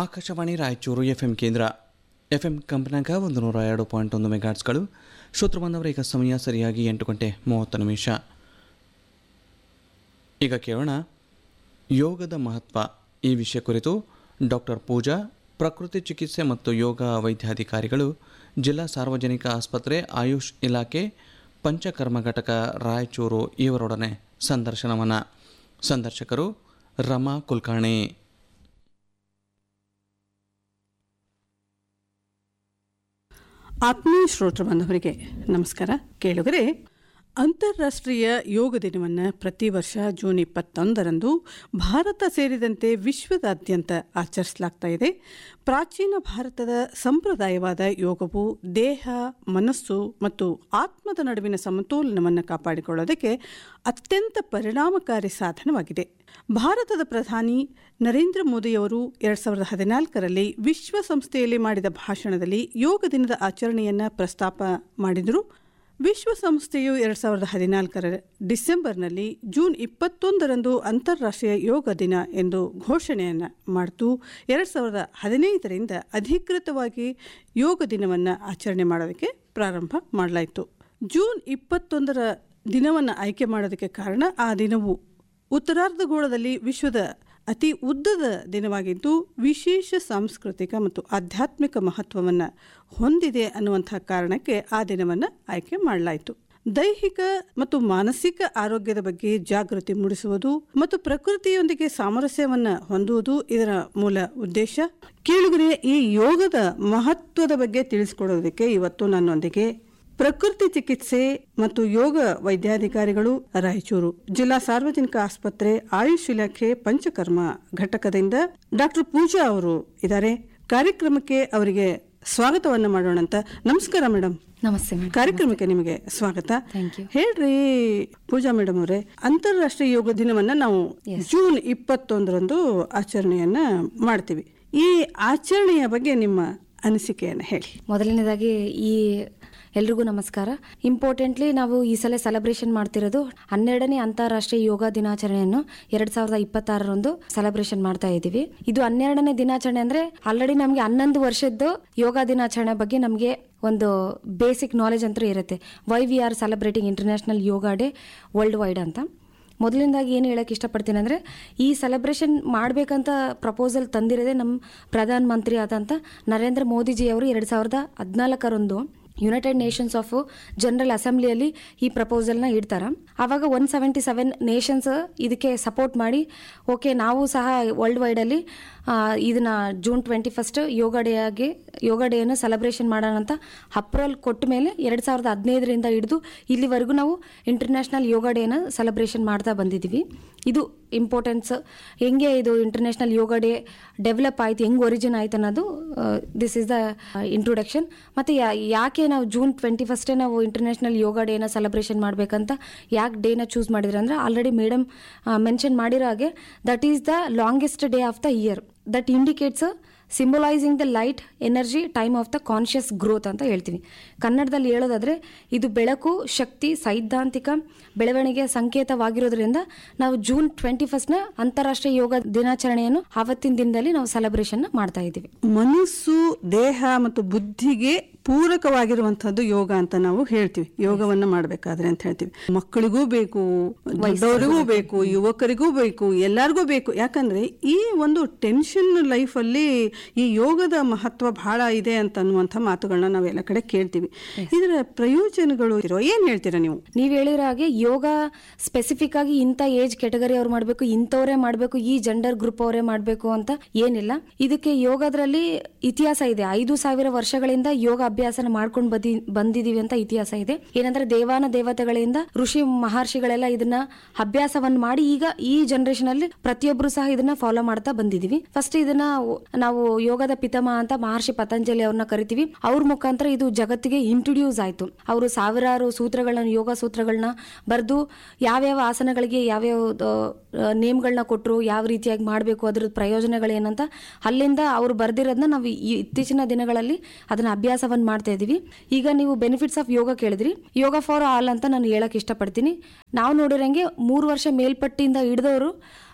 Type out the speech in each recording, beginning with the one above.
Akashvani Raichur F M ಕೇಂದ್ರ F M ಕಂಪನಾಗ ಒಂದು ನೂರ ಎರಡು ಪಾಯಿಂಟ್ ಒಂದು ಮೆಗಾಟ್ಸ್ಗಳು ಶ್ರೋತೃ ಬಂದವರ ಈಗ ಸಮಯ ಸರಿಯಾಗಿ ಎಂಟು ಗಂಟೆ ಮೂವತ್ತು ನಿಮಿಷ ಈಗ ಕೇಳೋಣ ಯೋಗದ ಮಹತ್ವ ಈ ವಿಷಯ ಕುರಿತು ಡಾಕ್ಟರ್ ಪೂಜಾ ಪ್ರಕೃತಿ ಚಿಕಿತ್ಸೆ ಮತ್ತು ಯೋಗ ವೈದ್ಯಾಧಿಕಾರಿಗಳು ಜಿಲ್ಲಾ ಸಾರ್ವಜನಿಕ ಆಸ್ಪತ್ರೆ ಆಯುಷ್ ಇಲಾಖೆ ಪಂಚಕರ್ಮ ಘಟಕ ರಾಯಚೂರು ಇವರೊಡನೆ ಸಂದರ್ಶನವನ್ನು ಸಂದರ್ಶಕರು ರಮಾ ಕುಲಕರ್ಣಿ ಆತ್ಮೀಯ ಶ್ರೋತೃ ಬಾಂಧವರಿಗೆ ನಮಸ್ಕಾರ ಕೇಳುಗರೆ ಅಂತಾರಾಷ್ಟ್ರೀಯ ಯೋಗ ದಿನವನ್ನು ಪ್ರತಿ ವರ್ಷ ಜೂನ್ ಇಪ್ಪತ್ತೊಂದರಂದು ಭಾರತ ಸೇರಿದಂತೆ ವಿಶ್ವದಾದ್ಯಂತ ಆಚರಿಸಲಾಗ್ತಾ ಇದೆ ಪ್ರಾಚೀನ ಭಾರತದ ಸಂಪ್ರದಾಯವಾದ ಯೋಗವು ದೇಹ ಮನಸ್ಸು ಮತ್ತು ಆತ್ಮದ ನಡುವಿನ ಸಮತೋಲನವನ್ನು ಕಾಪಾಡಿಕೊಳ್ಳೋದಕ್ಕೆ ಅತ್ಯಂತ ಪರಿಣಾಮಕಾರಿ ಸಾಧನವಾಗಿದೆ ಭಾರತದ ಪ್ರಧಾನಿ ನರೇಂದ್ರ ಮೋದಿಯವರು ಎರಡು ಸಾವಿರದ ಹದಿನಾಲ್ಕರಲ್ಲಿ ವಿಶ್ವಸಂಸ್ಥೆಯಲ್ಲಿ ಮಾಡಿದ ಭಾಷಣದಲ್ಲಿ ಯೋಗ ದಿನದ ಆಚರಣೆಯನ್ನು ಪ್ರಸ್ತಾಪ ಮಾಡಿದರು ವಿಶ್ವಸಂಸ್ಥೆಯು ಎರಡು ಸಾವಿರದ ಹದಿನಾಲ್ಕರ ಡಿಸೆಂಬರ್ನಲ್ಲಿ ಜೂನ್ ಇಪ್ಪತ್ತೊಂದರಂದು ಅಂತಾರಾಷ್ಟ್ರೀಯ ಯೋಗ ದಿನ ಎಂದು ಘೋಷಣೆಯನ್ನು ಮಾಡಿತು ಎರಡು ಸಾವಿರದ ಹದಿನೈದರಿಂದ ಅಧಿಕೃತವಾಗಿ ಯೋಗ ದಿನವನ್ನು ಆಚರಣೆ ಮಾಡೋದಕ್ಕೆ ಪ್ರಾರಂಭ ಮಾಡಲಾಯಿತು ಜೂನ್ ಇಪ್ಪತ್ತೊಂದರ ದಿನವನ್ನು ಆಯ್ಕೆ ಮಾಡೋದಕ್ಕೆ ಕಾರಣ ಆ ದಿನವು ಉತ್ತರಾರ್ಧಗೋಳದಲ್ಲಿ ವಿಶ್ವದ ಅತಿ ಉದ್ದದ ದಿನವಾಗಿದ್ದು ವಿಶೇಷ ಸಾಂಸ್ಕೃತಿಕ ಮತ್ತು ಆಧ್ಯಾತ್ಮಿಕ ಮಹತ್ವವನ್ನು ಹೊಂದಿದೆ ಅನ್ನುವಂಥ ಕಾರಣಕ್ಕೆ ಆ ದಿನವನ್ನು ಆಯ್ಕೆ ಮಾಡಲಾಯಿತು ದೈಹಿಕ ಮತ್ತು ಮಾನಸಿಕ ಆರೋಗ್ಯದ ಬಗ್ಗೆ ಜಾಗೃತಿ ಮೂಡಿಸುವುದು ಮತ್ತು ಪ್ರಕೃತಿಯೊಂದಿಗೆ ಸಾಮರಸ್ಯವನ್ನು ಹೊಂದುವುದು ಇದರ ಮೂಲ ಉದ್ದೇಶ ಕೇಳುಗರೆ ಈ ಯೋಗದ ಮಹತ್ವದ ಬಗ್ಗೆ ತಿಳಿಸಿಕೊಡೋದಕ್ಕೆ ಇವತ್ತು ನನ್ನೊಂದಿಗೆ ಪ್ರಕೃತಿ ಚಿಕಿತ್ಸೆ ಮತ್ತು ಯೋಗ ವೈದ್ಯಾಧಿಕಾರಿಗಳು ರಾಯಚೂರು ಜಿಲ್ಲಾ ಸಾರ್ವಜನಿಕ ಆಸ್ಪತ್ರೆ ಆಯುಷ್ ಇಲಾಖೆ ಪಂಚಕರ್ಮ ಘಟಕದಿಂದ ಡಾಕ್ಟರ್ ಪೂಜಾ ಅವರು ಇದ್ದಾರೆ ಕಾರ್ಯಕ್ರಮಕ್ಕೆ ಅವರಿಗೆ ಸ್ವಾಗತವನ್ನ ಮಾಡೋಣ ಅಂತ ನಮಸ್ಕಾರ ಮೇಡಮ್ ನಮಸ್ತೆ ಮೇಡಮ್ ಕಾರ್ಯಕ್ರಮಕ್ಕೆ ನಿಮಗೆ ಸ್ವಾಗತ Thank you. ಹೇಳ್ರಿ ಪೂಜಾ ಮೇಡಮ್ ಅವರೇ ಅಂತಾರಾಷ್ಟ್ರೀಯ ಯೋಗ ದಿನವನ್ನ ನಾವು ಜೂನ್ ಇಪ್ಪತ್ತೊಂದರಂದು ಆಚರಣೆಯನ್ನ ಮಾಡ್ತೀವಿ ಈ ಆಚರಣೆಯ ಬಗ್ಗೆ ನಿಮ್ಮ ಅನಿಸಿಕೆಯನ್ನು ಹೇಳಿ ಮೊದಲನೇದಾಗಿ ಈ ಎಲ್ರಿಗೂ ನಮಸ್ಕಾರ ಇಂಪಾರ್ಟೆಂಟ್ಲಿ ನಾವು ಈ ಸಲ ಸೆಲೆಬ್ರೇಷನ್ ಮಾಡ್ತಿರೋದು ಹನ್ನೆರಡನೇ ಅಂತಾರಾಷ್ಟ್ರೀಯ ಯೋಗ ದಿನಾಚರಣೆಯನ್ನು ಎರಡ್ ಸಾವಿರದ ಇಪ್ಪತ್ತಾರರಂದು ಸೆಲೆಬ್ರೇಷನ್ ಮಾಡ್ತಾ ಇದ್ದೀವಿ ಇದು ಹನ್ನೆರಡನೇ ದಿನಾಚರಣೆ ಅಂದ್ರೆ ಆಲ್ರೆಡಿ ನಮಗೆ ಹನ್ನೊಂದು ವರ್ಷದ್ದು ಯೋಗ ದಿನಾಚರಣೆ ಬಗ್ಗೆ ನಮಗೆ ಒಂದು ಬೇಸಿಕ್ ನಾಲೆಜ್ ಅಂತೂ ಇರುತ್ತೆ why we are celebrating international yoga day worldwide ಅಂತ ಮೊದಲಿಂದಾಗಿ ಏನು ಹೇಳಕ್ಕೆ ಇಷ್ಟಪಡ್ತೀನಿ ಅಂದರೆ ಈ ಸೆಲೆಬ್ರೇಷನ್ ಮಾಡಬೇಕಂತ ಪ್ರಪೋಸಲ್ ತಂದಿರೋದೇ ನಮ್ಮ ಪ್ರಧಾನ ಮಂತ್ರಿ ಆದಂಥ ನರೇಂದ್ರ ಮೋದಿಜಿಯವರು ಎರಡು ಸಾವಿರದ ಹದಿನಾಲ್ಕರಂದು ಯುನೈಟೆಡ್ ನೇಷನ್ಸ್ ಆಫ್ ಜನರಲ್ ಅಸೆಂಬ್ಲಿಯಲ್ಲಿ ಈ ಪ್ರಪೋಸಲ್ನ ಇಡ್ತಾರೆ ಆವಾಗ ಒನ್ ಸೆವೆಂಟಿ ಸೆವೆನ್ ನೇಷನ್ಸ್ ಇದಕ್ಕೆ ಸಪೋರ್ಟ್ ಮಾಡಿ ಓಕೆ ನಾವು ಸಹ ವರ್ಲ್ಡ್ ವೈಡಲ್ಲಿ ಇದನ್ನ June twenty first yoga day ಆಗಿ ಯೋಗ ಡೇಯನ್ನು ಸೆಲೆಬ್ರೇಷನ್ ಮಾಡೋಣ ಅಂತ ಅಪ್ರೂವಲ್ ಕೊಟ್ಟ ಮೇಲೆ ಎರಡು ಸಾವಿರದ ಹದಿನೈದರಿಂದ ಹಿಡಿದು ಇಲ್ಲಿವರೆಗೂ ನಾವು ಇಂಟರ್ನ್ಯಾಷನಲ್ ಯೋಗ ಡೇನ ಸೆಲೆಬ್ರೇಷನ್ ಮಾಡ್ತಾ ಬಂದಿದ್ದೀವಿ ಇದು ಇಂಪಾರ್ಟೆನ್ಸ್ ಹೆಂಗೆ ಇದು ಇಂಟರ್ನ್ಯಾಷನಲ್ ಯೋಗ ಡೇ ಡೆವಲಪ್ ಆಯ್ತು ಹೆಂಗೆ ಒರಿಜಿನ್ ಆಯ್ತು ಅನ್ನೋದು ದಿಸ್ ಇಸ್ ದ ಇಂಟ್ರೊಡಕ್ಷನ್ ಮತ್ತು ಯಾಕೆ ನಾವು ಜೂನ್ ಟ್ವೆಂಟಿ ಫಸ್ಟೇ ನಾವು ಇಂಟರ್ನ್ಯಾಷನಲ್ ಯೋಗ ಡೇನ ಸೆಲೆಬ್ರೇಷನ್ ಮಾಡಬೇಕಂತ ಯಾಕೆ ಡೇನ ಚೂಸ್ ಮಾಡಿದ್ರೆ ಅಂದರೆ ಆಲ್ರೆಡಿ ಮೇಡಮ್ ಮೆನ್ಷನ್ ಮಾಡಿರೋ ಹಾಗೆ that is the longest day of the year that indicates symbolizing the light energy time of the conscious growth ಅಂತ ಹೇಳ್ತೀವಿ ಕನ್ನಡದಲ್ಲಿ ಹೇಳೋದಾದ್ರೆ ಇದು ಬೆಳಕು ಶಕ್ತಿ ಸೈದ್ಧಾಂತಿಕ ಬೆಳವಣಿಗೆಯ ಸಂಕೇತವಾಗಿರೋದ್ರಿಂದ ನಾವು ಜೂನ್ ಟ್ವೆಂಟಿ ಫಸ್ಟ್ನ ಅಂತಾರಾಷ್ಟ್ರೀಯ ಯೋಗ ದಿನಾಚರಣೆಯನ್ನು ಆವತ್ತಿನ ದಿನದಲ್ಲಿ ನಾವು ಸೆಲೆಬ್ರೇಷನ್ ಮಾಡ್ತಾ ಇದ್ದೀವಿ ಮನಸ್ಸು ದೇಹ ಮತ್ತು ಬುದ್ಧಿಗೆ ಪೂರಕವಾಗಿರುವಂತಹದ್ದು ಯೋಗ ಅಂತ ನಾವು ಹೇಳ್ತೀವಿ ಯೋಗವನ್ನ ಮಾಡಬೇಕಾದ್ರೆ ಅಂತ ಹೇಳ್ತೀವಿ ಮಕ್ಕಳಿಗೂ ಬೇಕು ದೊಡ್ಡವರಿಗೂ ಬೇಕು ಯುವಕರಿಗೂ ಬೇಕು ಎಲ್ಲರಿಗೂ ಬೇಕು ಯಾಕಂದ್ರೆ ಈ ಒಂದು ಟೆನ್ಷನ್ ಲೈಫ್ ಅಲ್ಲಿ ಈ ಯೋಗದ ಮಹತ್ವ ಬಹಳ ಇದೆ ಅಂತ ಅನ್ನುವಂಥ ಮಾತುಗಳನ್ನ ನಾವು ಎಲ್ಲ ಕಡೆ ಕೇಳ್ತೀವಿ ಇದರ ಪ್ರಯೋಜನಗಳು ಇರೋ ಏನ್ ಹೇಳ್ತೀರಾ ನೀವು ನೀವು ಹೇಳಿರೋ ಹಾಗೆ ಯೋಗ ಸ್ಪೆಸಿಫಿಕ್ ಆಗಿ ಇಂಥ ಏಜ್ ಕೆಟಗರಿ ಅವ್ರು ಮಾಡಬೇಕು ಇಂಥವರೇ ಮಾಡಬೇಕು ಈ ಜೆಂಡರ್ ಗ್ರೂಪ್ ಅವರೇ ಮಾಡಬೇಕು ಅಂತ ಏನಿಲ್ಲ ಇದಕ್ಕೆ ಯೋಗದಲ್ಲಿ ಇತಿಹಾಸ ಇದೆ ಐದು ಸಾವಿರ ವರ್ಷಗಳಿಂದ ಯೋಗ ಅಭ್ಯಾಸನ ಮಾಡ್ಕೊಂಡು ಬಂದಿ ಬಂದಿದೀವಿ ಅಂತ ಇತಿಹಾಸ ಇದೆ ಏನಂದ್ರೆ ದೇವಾನ ದೇವತೆಗಳಿಂದ ಋಷಿ ಮಹರ್ಷಿಗಳೆಲ್ಲ ಇದನ್ನ ಅಭ್ಯಾಸವನ್ನ ಮಾಡಿ ಈಗ ಈ ಜನರೇಷನ್ ಅಲ್ಲಿ ಪ್ರತಿಯೊಬ್ರು ಸಹ ಇದನ್ನ ಫಾಲೋ ಮಾಡ್ತಾ ಬಂದಿದೀವಿ ಫಸ್ಟ್ ಇದನ್ನ ನಾವು ಯೋಗದ ಪಿತಾಮಹ ಅಂತ ಮಹರ್ಷಿ ಪತಂಜಲಿ ಅವ್ರನ್ನ ಕರಿತೀವಿ ಅವ್ರ ಮುಖಾಂತರ ಇದು ಜಗತ್ತಿಗೆ ಇಂಟ್ರೊಡ್ಯೂಸ್ ಆಯ್ತು ಅವರು ಸಾವಿರಾರು ಸೂತ್ರಗಳನ್ನ ಯೋಗ ಸೂತ್ರಗಳನ್ನ ಬರೆದು ಯಾವ್ಯಾವ ಆಸನಗಳಿಗೆ ಯಾವ್ಯಾವ ನೇಮ್ಗಳನ್ನ ಕೊಟ್ಟರು ಯಾವ ರೀತಿಯಾಗಿ ಮಾಡಬೇಕು ಅದ್ರ ಪ್ರಯೋಜನಗಳೇನಂತ ಅಲ್ಲಿಂದ ಅವ್ರು ಬರ್ದಿರೋದನ್ನ ನಾವು ಈ ಇತ್ತೀಚಿನ ದಿನಗಳಲ್ಲಿ ಅದನ್ನ ಅಭ್ಯಾಸವನ್ನು ಮಾಡ್ತಾ ಇದೀವಿ ಈಗ ನೀವು ಬೆನಿಫಿಟ್ಸ್ ಆಫ್ ಯೋಗ ಕೇಳಿದ್ರಿ ಯೋಗ ಫಾರ್ ಆಲ್ ಅಂತ ನಾನು ಹೇಳಕ್ ಇಷ್ಟಪಡ್ತೀನಿ ನಾವು ನೋಡಿರಂಗೆ ಮೂರು ವರ್ಷ ಮೇಲ್ಪಟ್ಟಿಂದ ಹಿಡಿದವರು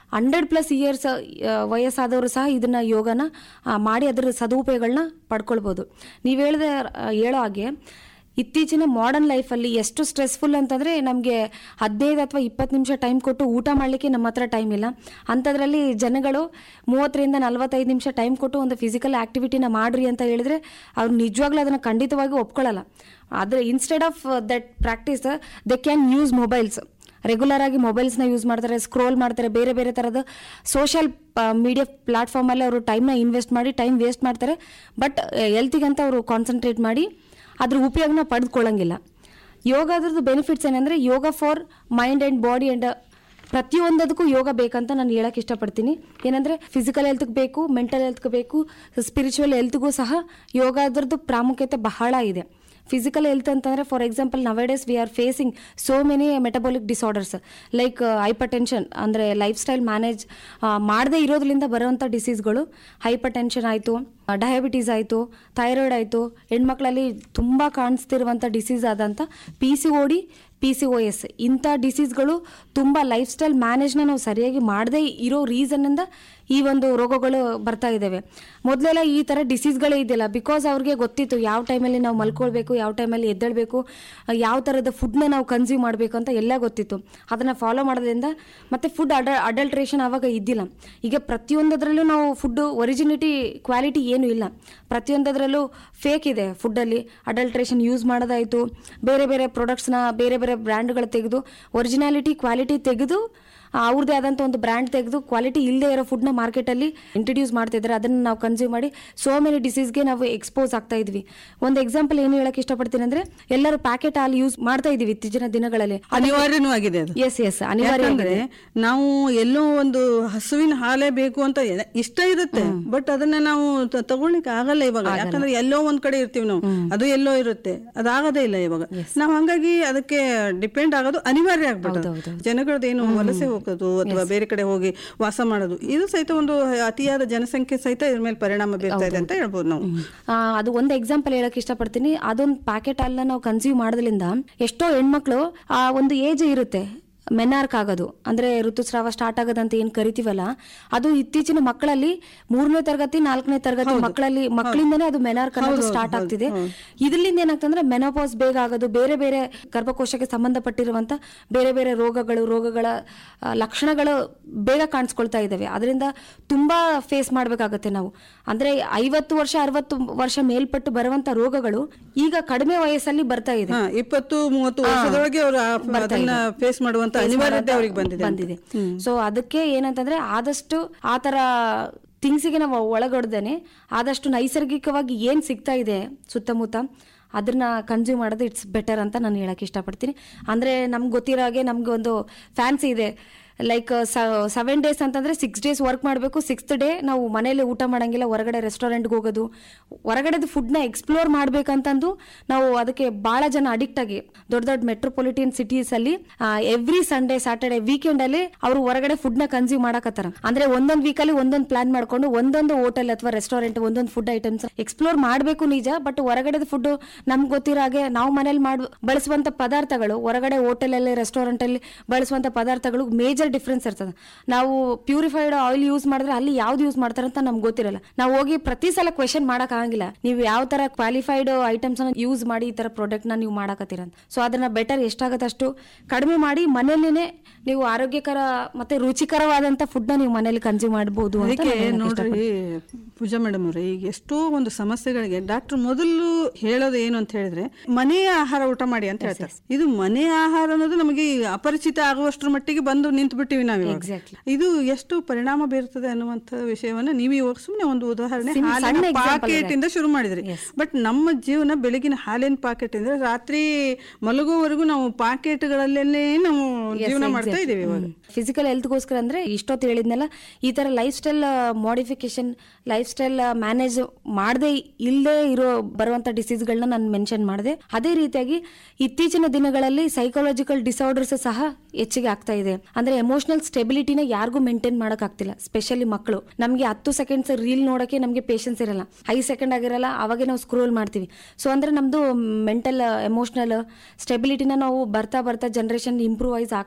ಹಂಡ್ರೆಡ್ ಪ್ಲಸ್ ಇಯರ್ಸ್ ವಯಸ್ಸಾದವರು ಸಹ ಇದನ್ನ ಯೋಗನ ಆ, ಮಾಡಿ ಅದರ ಸದುಪಯೋಗಗಳನ್ನ ಪಡ್ಕೊಳ್ಬೋದು ನೀವು ಹೇಳಿದ ಹೇಳೋ ಹಾಗೆ ಇತ್ತೀಚಿನ ಮಾಡರ್ನ್ ಲೈಫಲ್ಲಿ ಎಷ್ಟು ಸ್ಟ್ರೆಸ್ಫುಲ್ ಅಂತಂದರೆ ನಮಗೆ ಹದಿನೈದು ಅಥವಾ ಇಪ್ಪತ್ತು ನಿಮಿಷ ಟೈಮ್ ಕೊಟ್ಟು ಊಟ ಮಾಡಲಿಕ್ಕೆ ನಮ್ಮ ಹತ್ರ ಟೈಮ್ ಇಲ್ಲ ಅಂಥದ್ರಲ್ಲಿ ಜನಗಳು ಮೂವತ್ತರಿಂದ ನಲವತ್ತೈದು ನಿಮಿಷ ಟೈಮ್ ಕೊಟ್ಟು ಒಂದು ಫಿಸಿಕಲ್ ಆ್ಯಕ್ಟಿವಿಟಿನ ಮಾಡ್ರಿ ಅಂತ ಹೇಳಿದ್ರೆ ಅವ್ರು ನಿಜವಾಗ್ಲೂ ಅದನ್ನು ಖಂಡಿತವಾಗಿ ಒಪ್ಕೊಳ್ಳಲ್ಲ ಆದರೆ instead of that practice they can use mobiles regular ಆಗಿ ಮೊಬೈಲ್ಸ್ನ ಯೂಸ್ ಮಾಡ್ತಾರೆ ಸ್ಕ್ರೋಲ್ ಮಾಡ್ತಾರೆ ಬೇರೆ ಬೇರೆ ಥರದ ಸೋಷಿಯಲ್ ಮೀಡಿಯಾ ಪ್ಲಾಟ್ಫಾರ್ಮಲ್ಲಿ ಅವರು ಟೈಮ್ನ ಇನ್ವೆಸ್ಟ್ ಮಾಡಿ ಟೈಮ್ ವೇಸ್ಟ್ ಮಾಡ್ತಾರೆ ಬಟ್ ಹೆಲ್ತಿಗಂತ ಅವರು ಕಾನ್ಸಂಟ್ರೇಟ್ ಮಾಡಿ ಅದ್ರ ಉಪಯೋಗನ ಪಡೆದುಕೊಳ್ಳಂಗಿಲ್ಲ ಯೋಗದ್ರದ್ದು ಬೆನಿಫಿಟ್ಸ್ ಏನಂದರೆ yoga for mind and body and ಪ್ರತಿಯೊಂದದಕ್ಕೂ ಯೋಗ ಬೇಕಂತ ನಾನು ಹೇಳಕ್ಕೆ ಇಷ್ಟಪಡ್ತೀನಿ ಏನಂದರೆ ಫಿಸಿಕಲ್ ಹೆಲ್ತ್ಗೆ ಬೇಕು ಮೆಂಟಲ್ ಹೆಲ್ತ್ಗೆ ಬೇಕು ಸ್ಪಿರಿಚುವಲ್ ಹೆಲ್ತ್ಗೂ ಸಹ ಯೋಗ ಅದ್ರದ್ದು ಪ್ರಾಮುಖ್ಯತೆ ಬಹಳ ಇದೆ ಫಿಸಿಕಲ್ ಹೆಲ್ತ್ ಅಂತಂದರೆ for example nowadays we are facing so many metabolic disorders like hypertension ಅಂದರೆ ಲೈಫ್ ಸ್ಟೈಲ್ ಮ್ಯಾನೇಜ್ ಮಾಡದೇ ಇರೋದ್ರಿಂದ ಬರೋವಂಥ ಡಿಸೀಸ್ಗಳು ಹೈಪರ್ ಟೆನ್ಷನ್ ಆಯಿತು ಡಯಾಬಿಟೀಸ್ ಆಯಿತು ಥೈರಾಯ್ಡ್ ಆಯಿತು ಹೆಣ್ಮಕ್ಳಲ್ಲಿ ತುಂಬ ಕಾಣಿಸ್ತಿರುವಂಥ ಡಿಸೀಸ್ ಆದಂಥ P C O D P C O S ಇಂಥ ಡಿಸೀಸ್ಗಳು ತುಂಬ ಲೈಫ್ ಸ್ಟೈಲ್ ಮ್ಯಾನೇಜ್ನ ನಾವು ಸರಿಯಾಗಿ ಮಾಡದೇ ಇರೋ ರೀಸನ್ನಿಂದ ಈ ಒಂದು ರೋಗಗಳು ಬರ್ತಾ ಇದ್ದಾವೆ ಮೊದಲೆಲ್ಲ ಈ ಥರ ಡಿಸೀಸ್ಗಳೇ ಇದೆಯಲ್ಲ ಬಿಕಾಸ್ ಅವ್ರಿಗೆ ಗೊತ್ತಿತ್ತು ಯಾವ ಟೈಮಲ್ಲಿ ನಾವು ಮಲ್ಕೊಳ್ಬೇಕು ಯಾವ ಟೈಮಲ್ಲಿ ಎದ್ದೇಳಬೇಕು ಯಾವ ಥರದ ಫುಡ್ನ ನಾವು ಕನ್ಸ್ಯೂಮ್ ಮಾಡಬೇಕು ಅಂತ ಎಲ್ಲ ಗೊತ್ತಿತ್ತು ಅದನ್ನು ಫಾಲೋ ಮಾಡೋದ್ರಿಂದ ಮತ್ತು ಫುಡ್ ಅಡ ಅಡಲ್ಟ್ರೇಷನ್ ಆವಾಗ ಇದ್ದಿಲ್ಲ ಈಗ ಪ್ರತಿಯೊಂದರಲ್ಲೂ ನಾವು ಫುಡ್ಡು ಒರಿಜಿನಿಟಿ ಕ್ವಾಲಿಟಿ ಏನೂ ಇಲ್ಲ ಪ್ರತಿಯೊಂದರಲ್ಲೂ ಫೇಕ್ ಇದೆ ಫುಡ್ಡಲ್ಲಿ ಅಡಲ್ಟ್ರೇಷನ್ ಯೂಸ್ ಮಾಡೋದಾಯಿತು ಬೇರೆ ಬೇರೆ ಪ್ರಾಡಕ್ಟ್ಸ್ನ ಬೇರೆ ಬೇರೆ ಬ್ರ್ಯಾಂಡ್ಗಳು ತೆಗೆದು ಒರಿಜಿನಾಲಿಟಿ ಕ್ವಾಲಿಟಿ ತೆಗೆದು ಅವ್ರದ್ದೇ ಆದಂಥ ಒಂದು ಬ್ರ್ಯಾಂಡ್ ತೆಗೆದು ಕ್ವಾಲಿಟಿ ಇಲ್ಲದೆ ಇರೋ ಫುಡ್ನ ಮಾರ್ಕೆಟಲ್ಲಿ ಇಂಟ್ರಡ್ಯೂಸ್ ಮಾಡ್ತಿದ್ದಾರೆ ಅದನ್ನು ನಾವು ಕನ್ಸ್ಯೂಮ್ ಮಾಡಿ ಸೋ ಮೆನಿ ಡಿಸೀಸ್ಗೆ ನಾವು ಎಕ್ಸ್ಪೋಸ್ ಆಗ್ತಾ ಇದ್ವಿ ಒಂದು ಎಕ್ಸಾಂಪಲ್ ಏನು ಹೇಳಕ್ಕೆ ಇಷ್ಟಪಡ್ತೀನಿ ಅಂದರೆ ಎಲ್ಲರೂ ಪ್ಯಾಕೆಟ್ ಹಾಲು ಯೂಸ್ ಮಾಡ್ತಾ ಇದೀವಿ ಇತ್ತೀಚಿನ ದಿನಗಳಲ್ಲಿ ಅನಿವಾರ್ಯನೂ ಆಗಿದೆ ಅದು ಎಸ್ ಎಸ್ ಅನಿವಾರ್ಯ ಯಾಕಂದ್ರೆ ನಾವು ಎಲ್ಲೋ ಒಂದು ಹಸುವಿನ ಹಾಲೇ ಬೇಕು ಅಂತ ಎ- ಇಷ್ಟ ಇರುತ್ತೆ ಬಟ್ ಅದನ್ನ ನಾವು ತ- ತಗೊಳ್ಳಿಕ್ಕೆ ಆಗಲ್ಲ ಇವಾಗ ಯಾಕಂದ್ರೆ ಎಲ್ಲೋ ಒಂದ್ ಕಡೆ ಇರ್ತೀವಿ ನಾವು ಅದು ಎಲ್ಲೋ ಇರುತ್ತೆ ಅದಾಗದೇ ಇಲ್ಲ ಇವಾಗ ನಾವು ಹಂಗಾಗಿ ಅದಕ್ಕೆ ಡಿಪೆಂಡ್ ಆಗೋದು ಅನಿವಾರ್ಯ ಆಗ್ಬಿಟ್ಟು ಜನಗಳದ್ದೇನು ವಲಸೆ ಹೋಗೋದು ಅಥವಾ ಬೇರೆ ಕಡೆ ಹೋಗಿ ವಾಸ ಮಾಡೋದು ಇದು ಸಹಿತ ಒಂದು ಅತಿಯಾದ ಜನಸಂಖ್ಯೆ ಸಹಿತ ಇದ್ರ ಮೇಲೆ ಪರಿಣಾಮ ಬೀರ್ತಾ ಇದೆ ಅಂತ ಹೇಳ್ಬೋದು ನಾವು ಆ, ಅದು ಒಂದು ಎಕ್ಸಾಂಪಲ್ ಹೇಳಕ್ ಇಷ್ಟಪಡ್ತೀನಿ ಅದೊಂದು ಪ್ಯಾಕೆಟ್ ಹಾಲನ್ನ ನಾವು ಕನ್ಸ್ಯೂಮ್ ಮಾಡೋದ್ರಿಂದ ಎಷ್ಟೋ ಹೆಣ್ಮಕ್ಳು ಆ ಒಂದು ಏಜ್ ಇರುತ್ತೆ ಮೆನಾರ್ಕ್ ಆಗೋದು ಅಂದ್ರೆ ಋತುಸ್ರಾವ ಸ್ಟಾರ್ಟ್ ಆಗೋದಂತ ಏನ್ ಕರಿತೀವಲ್ಲ ಅದು ಇತ್ತೀಚಿನ ಮಕ್ಕಳಲ್ಲಿ ಮೂರನೇ ತರಗತಿ ನಾಲ್ಕನೇ ತರಗತಿ ಮಕ್ಕಳಲ್ಲಿ ಮಕ್ಕಳಿಂದನೇ ಅದು ಮೆನಾರ್ಕ್ ಅನ್ನೋದು ಸ್ಟಾರ್ಟ್ ಆಗ್ತಿದೆ ಇದರಿಂದ ಏನಾಗ್ತಂದ್ರೆ ಮೆನೋಪಾಸ್ ಬೇಗ ಆಗೋದು ಬೇರೆ ಬೇರೆ ಗರ್ಭಕೋಶಕ್ಕೆ ಸಂಬಂಧಪಟ್ಟಿರುವಂತ ಬೇರೆ ಬೇರೆ ರೋಗಗಳು ರೋಗಗಳ ಆ, ಲಕ್ಷಣಗಳು ಬೇಗ ಕಾಣಿಸ್ಕೊಳ್ತಾ ಇದ್ದಾವೆ ಅದರಿಂದ ತುಂಬಾ ಫೇಸ್ ಮಾಡಬೇಕಾಗತ್ತೆ ನಾವು ಅಂದ್ರೆ ಐವತ್ತು ವರ್ಷ ಅರವತ್ತು ವರ್ಷ ಮೇಲ್ಪಟ್ಟು ಬರುವಂತ ರೋಗಗಳು ಈಗ ಕಡಿಮೆ ವಯಸ್ಸಲ್ಲಿ ಬರ್ತಾ ಇದೆ ಹಾ ಇಪ್ಪತ್ತು ಮೂವತ್ತು ವರ್ಷದೊಳಗೆ ಅವರು ಅದನ್ನ ಫೇಸ್ ಮಾಡುವಂತ ಅನಿವಾರ್ಯತೆ ಅವ್ರಿಗೆ ಬಂದಿದೆ ಅಂತ. ಬಂದಿದೆ ಸೊ ಅದಕ್ಕೆ ಏನಂತಂದ್ರೆ ಆದಷ್ಟು ಆ ತರ ಥಿಂಗ್ಸಿಗೆ ನಾವು ಒಳಗೊಡ್ದೇನೆ ಆದಷ್ಟು ನೈಸರ್ಗಿಕವಾಗಿ ಏನ್ ಸಿಗ್ತಾ ಇದೆ ಸುತ್ತಮುತ್ತ ಅದನ್ನ ಕನ್ಸ್ಯೂಮ್ ಮಾಡೋದು ಇಟ್ಸ್ ಬೆಟರ್ ಅಂತ ನಾನು ಹೇಳಕ್ ಇಷ್ಟಪಡ್ತೀನಿ ಅಂದ್ರೆ ನಮ್ಗೆ ಗೊತ್ತಿರೋ ಹಾಗೆ ನಮ್ಗೆ ಒಂದು ಫ್ಯಾನ್ಸಿ ಇದೆ ಲೈಕ್ ಸೆವೆನ್ ಡೇಸ್ ಅಂತಂದ್ರೆ ಸಿಕ್ಸ್ ಡೇಸ್ ವರ್ಕ್ ಮಾಡಬೇಕು ಸಿಕ್ಸ್ತ್ ಡೇ ನಾವು ಮನೇಲಿ ಊಟ ಮಾಡಂಗಿಲ್ಲ ಹೊರಗಡೆ ರೆಸ್ಟೋರೆಂಟ್ಗೆ ಹೋಗೋದು ಹೊರಗಡೆದು ಫುಡ್ನ ಎಕ್ಸ್ಪ್ಲೋರ್ ಮಾಡ್ಬೇಕಂತಂದು ನಾವು ಅದಕ್ಕೆ ಬಹಳ ಜನ ಅಡಿಕ್ಟ್ ಆಗಿ ದೊಡ್ಡ ದೊಡ್ಡ ಮೆಟ್ರೋಪಾಲಿಟಿಯನ್ ಸಿಟೀಸ್ ಅಲ್ಲಿ ಎವ್ರಿ ಸಂಡೇ ಸ್ಯಾಟರ್ಡೆ ವೀಕೆಂಡ್ ಅಲ್ಲಿ ಅವರು ಹೊರಗಡೆ ಫುಡ್ ನ ಕನ್ಸ್ಯೂಮ್ ಮಾಡಕತ್ತಾರ ಅಂದ್ರೆ ಒಂದೊಂದು ವೀಕಲ್ಲಿ ಒಂದೊಂದು ಪ್ಲಾನ್ ಮಾಡ್ಕೊಂಡು ಒಂದೊಂದು ಹೋಟೆಲ್ ಅಥವಾ ರೆಸ್ಟೋರೆಂಟ್ ಒಂದೊಂದು ಫುಡ್ ಐಟಮ್ಸ್ ಎಕ್ಸ್ಪ್ಲೋರ್ ಮಾಡಬೇಕು ನಿಜ ಬಟ್ ಹೊರಗಡೆದ ಫುಡ್ ನಮ್ಗೆ ಗೊತ್ತಿರೋ ಹಾಗೆ ನಾವು ಮನೇಲಿ ಮಾಡ್ ಬಳಸುವಂತ ಪದಾರ್ಥಗಳು ಹೊರಗಡೆ ಹೋಟೆಲ್ ಅಲ್ಲಿ ರೆಸ್ಟೋರೆಂಟ್ ಅಲ್ಲಿ ಬಳಸುವಂತ ಪದಾರ್ಥಗಳು ಮೇಜರ್ ಡಿಫ್ರೆನ್ಸ್ ಇರ್ತದೆ ನಾವು ಪ್ಯೂರಿಫೈಡ್ ಆಯಿಲ್ ಯೂಸ್ ಮಾಡಿದ್ರೆ ಅಲ್ಲಿ ಯಾವ್ದು ಯೂಸ್ ಮಾಡ್ತಾರೆ ಅಂತ ನಮ್ಗೆ ಗೊತ್ತಿರಲ್ಲ ನಾವು ಹೋಗಿ ಪ್ರತಿ ಸಲ ಕ್ವೆಶನ್ ಮಾಡಕ್ ಆಗಂಗಿಲ್ಲ ನೀವು ಯಾವ ತರ ಕ್ವಾಲಿಫೈಡ್ ಐಟಮ್ಸ್ ಯೂಸ್ ಮಾಡಿ ಈ ತರ ಪ್ರಾಡಕ್ಟ್ ನ ನೀವು ಮಾಡಕತ್ತೀರ ಅಂತ ಸೊ ಅದನ್ನ ಬೆಟರ್ ಎಷ್ಟಾಗತ್ತೆ ಅಷ್ಟು ಕಡಿಮೆ ಮಾಡಿ ಮನೆಯಲ್ಲೇನೆ ನೀವು ಆರೋಗ್ಯಕರ ಮತ್ತೆ ರುಚಿಕರವಾದಂತ ಫುಡ್ ನ ನೀವು ಮನೇಲಿ ಕನ್ಸ್ಯೂಮ್ ಮಾಡಬಹುದು ಅಂತ ಅದಕ್ಕೆ ನಾನು ಹೇಳಕ್ ನೋಡ್ರಿ ಪೂಜಾ ಮೇಡಮ್ ಅವ್ರೆ ಈಗ ಎಷ್ಟೋ ಒಂದು ಸಮಸ್ಯೆಗಳಿಗೆ ಡಾಕ್ಟರ್ ಮೊದಲು ಹೇಳೋದು ಏನು ಅಂತ ಹೇಳಿದ್ರೆ ಮನೆಯ ಆಹಾರ ಊಟ ಮಾಡಿ ಅಂತ ಹೇಳ್ತಾರೆ ಇದು ಮನೆಯ ಆಹಾರ ಅನ್ನೋದು ನಮಗೆ ಈ ಅಪರಿಚಿತ ಆಗುವಷ್ಟರ ಮಟ್ಟಿಗೆ ಬಂದು ನಿಂತು ಬಿಟ್ಟಿವಿ ನಾವು ಇವಾಗ. Exactly. ಇದು ಎಷ್ಟು ಪರಿಣಾಮ ಬೀರ್ತದೆ ಅನ್ನುವಂಥ ವಿಷಯವನ್ನ ನೀವು ಇವಾಗ ಸುಮ್ಮನೆ ಒಂದು ಉದಾಹರಣೆ Sim- ಹಾಲಿನ ಸಣ್ಣ example ಪಾಕೆಟ್ ಇಂದ ಶುರು ಮಾಡಿದ್ರಿ ಬಟ್ ನಮ್ಮ ಜೀವನ ಬೆಳಗಿನ ಹಾಲಿನ ಪಾಕೆಟ್ ಇಂದ ರಾತ್ರಿ ಮಲಗುವವರೆಗೂ ನಾವು ಪಾಕೆಟ್ಗಳಲ್ಲೇ ನಾವು ಜೀವನ ಮಾಡ್ತಾ ಇದೀವಿ ಇವಾಗ ಫಿಸಿಕಲ್ ಹೆಲ್ತ್ಗೋಸ್ಕರ ಅಂದ್ರೆ ಇಷ್ಟೊತ್ತು ಹೇಳಿದ್ನಲ್ಲ ಈ ತರ lifestyle modification lifestyle manage ಮಾಡದೆ ಇಲ್ಲದೆ ಇರೋ ಬರುವಂತ ಡಿಸೀಸ್ಗಳನ್ನ ನಾನು ಮೆನ್ಷನ್ ಮಾಡಿದೆ ಅದೇ ರೀತಿಯಾಗಿ ಇತ್ತೀಚಿನ ದಿನಗಳಲ್ಲಿ ಸೈಕಾಲಜಿಕಲ್ ಡಿಸಾರ್ಡರ್ಸ್ ಸಹ ಹೆಚ್ಚಿಗೆ ಆಗ್ತಾ ಇದೆ ಅಂದ್ರೆ ಎಮೋಷನಲ್ ಸ್ಟೆಬಿಲಿಟಿನ ಯಾರಿಗೂ ಮೇಂಟೈನ್ ಮಾಡಕ್ ಆಗ್ತಿಲ್ಲ ಸ್ಪೆಷಲಿ ಮಕ್ಕಳು ನಮಗೆ ಹತ್ತು ಸೆಕೆಂಡ್ಸ್ ರೀಲ್ ನೋಡಕ್ಕೆ ನಮಗೆ ಪೇಷನ್ಸ್ ಇರಲ್ಲ ಐದು ಸೆಕೆಂಡ್ ಆಗಿರಲ್ಲ ಅವಾಗೆ ನಾವು ಸ್ಕ್ರೋಲ್ ಮಾಡ್ತೀವಿ ಸೊ ಅಂದ್ರೆ ನಮ್ದು ಮೆಂಟಲ್ ಎಮೋಷನಲ್ ಸ್ಟೆಬಿಲಿಟಿನ ನಾವು ಬರ್ತಾ ಬರ್ತಾ ಜನರೇಷನ್ ಇಂಪ್ರೂವ್ ವೈಸ್ ಆಗ್ತಾ